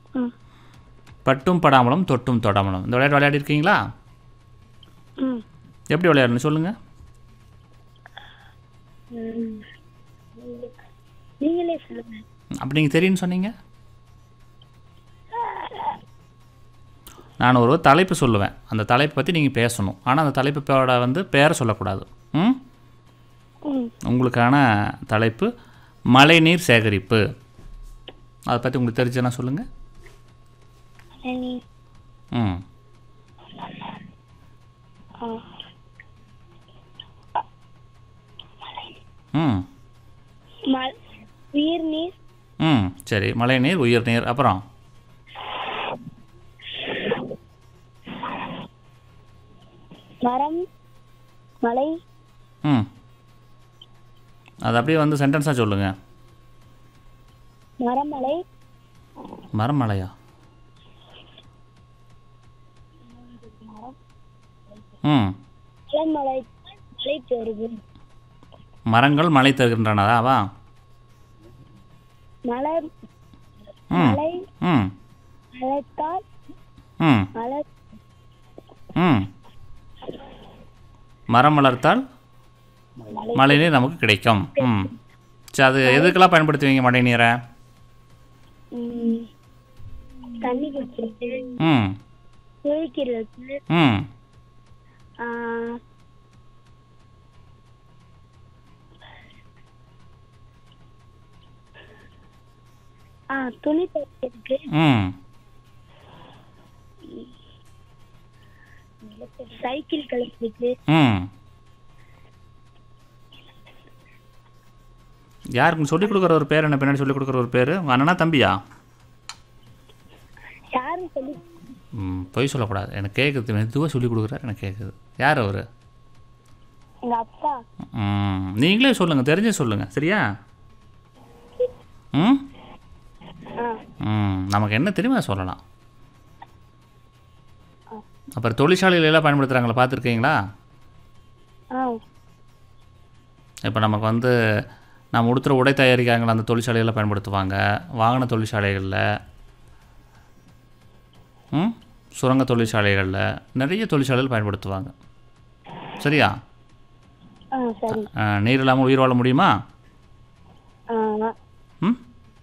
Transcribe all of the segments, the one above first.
ம் பட்டும் படாமலும் தொட்டும் தொடாமலும் இந்த விளையாட்டு விளையாடி இருக்கீங்களா ம் எப்படி விளையாடணும் சொல்லுங்கள் ம். நீங்களே சொல்லுங்க அப்படி நீங்கள் தெரியும்னு சொன்னீங்க நான் ஒரு தலைப்பு சொல்லுவேன் அந்த தலைப்பை பற்றி நீங்கள் பேசணும் ஆனால் அந்த தலைப்போட வந்து பேரை சொல்லக்கூடாது ம் ம் உங்களுக்கான தலைப்பு மழைநீர் சேகரிப்பு அதை பற்றி உங்களுக்கு தெரிஞ்சதுன்னா சொல்லுங்கள் நீ ம் ஆ ம் மல் உயிர் நீர் ம் சரி மழைநீர் உயிர் நீர் அப்புறம் மரம் மலை ம் அது அப்படியே வந்து சென்டென்ஸாக சொல்லுங்கள் மரமலை மரமலையா ம் மலமலை மலை பெருகு மரங்கள் மழை தருகின்றனதாவா மலை ம் மலை ம் மலைத்தால் ம் மலை ம் மரம் வளர்த்தால் மழைநீர் நமக்கு கிடைக்கும் ம் சரி அது எதுக்கெல்லாம் பயன்படுத்துவீங்க மழை நீரை ம், தண்ணி குடிக்கிறது ம் குளிக்கிறது ம் ஆ, ஆ துணி துவைக்கிறதுக்கு ம் சைக்கிள் கழுத்துக்கு ம் யாருக்கு சொல்லிக் கொடுக்குற ஒரு பேர் என்ன பின்னாடி சொல்லிக் கொடுக்குற ஒரு பேர் அண்ணனா தம்பியா யாரும் சொல்லி ம் பொய் சொல்லக்கூடாது எனக்கு கேட்குது மெதுவாக சொல்லிக் கொடுக்குறாரு எனக்கு கேட்குது யார் அவர் எங்க அப்பா ம் நீங்களே சொல்லுங்கள் தெரிஞ்சே சொல்லுங்கள் சரியா ம் ஆ ம் நமக்கு என்ன தெரியுமா சொல்லலாம் அப்புறம் தொழிற்சாலையில எல்லாம் பயன்படுத்துகிறாங்களா பார்த்துருக்கீங்களா ஆ இப்போ நமக்கு வந்து நம்ம உடுத்துற உடை தயாரிக்காங்களா அந்த தொழிற்சாலையில் பயன்படுத்துவாங்க வாகன தொழிற்சாலைகளில் ம் சுரங்க தொழிற்சாலைகளில் நிறைய தொழிற்சாலைகள் பயன்படுத்துவாங்க சரியா ஆ சரி ஆ, நீர் இல்லாமல் உயிர் வாழ முடியுமா ஆ ம்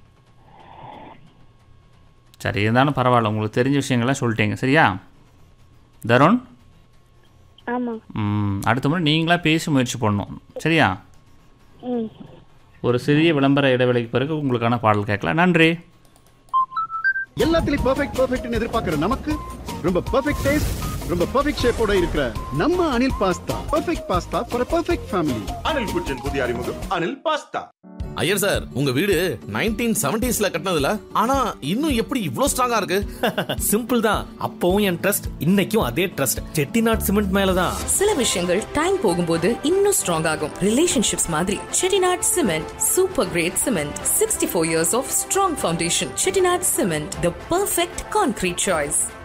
சரி இருந்தாலும் பரவாயில்ல உங்களுக்கு தெரிஞ்ச விஷயங்கள்லாம் சொல்லிட்டீங்க சரியா தருண் ஆமா ம், அடுத்த முறை நீங்களாக பேசி முயற்சி பண்ணணும் சரியா ம் ஒரு சிறிய விளம்பர இடைவெளிக்கு பிறகு உங்களுக்கான பாடல் கேட்கலாம் நன்றி எல்லாத்துலயும் பெர்ஃபெக்ட் பெர்ஃபெக்ட்னு எதிர்பார்க்கிற நமக்கு ரொம்ப பெர்ஃபெக்ட் டேஸ்ட் ரொம்ப பெர்ஃபெக்ட் ஷேப்போட இருக்கிற நம்ம Anil pasta perfect pasta for perfect family Anil kitchen புதிய அறிமுகம் அனில் பாஸ்தா ஐயர் சார் உங்க வீடு நைன்டீன் செவன்டிஸ்ல கட்டினதுல ஆனா இன்னும் எப்படி இவ்ளோ ஸ்ட்ராங்கா இருக்கு சிம்பிள் தான் அப்பவும் என் ட்ரஸ்ட் இன்னைக்கும் அதே ட்ரஸ்ட் செட்டிநாட் சிமெண்ட் மேலதான் சில விஷயங்கள் டைம் போகும்போது இன்னும் ஸ்ட்ராங் ஆகும் ரிலேஷன்ஷிப்ஸ் மாதிரி Chettinad cement super great cement sixty four years of strong foundation Chettinad cement the perfect concrete choice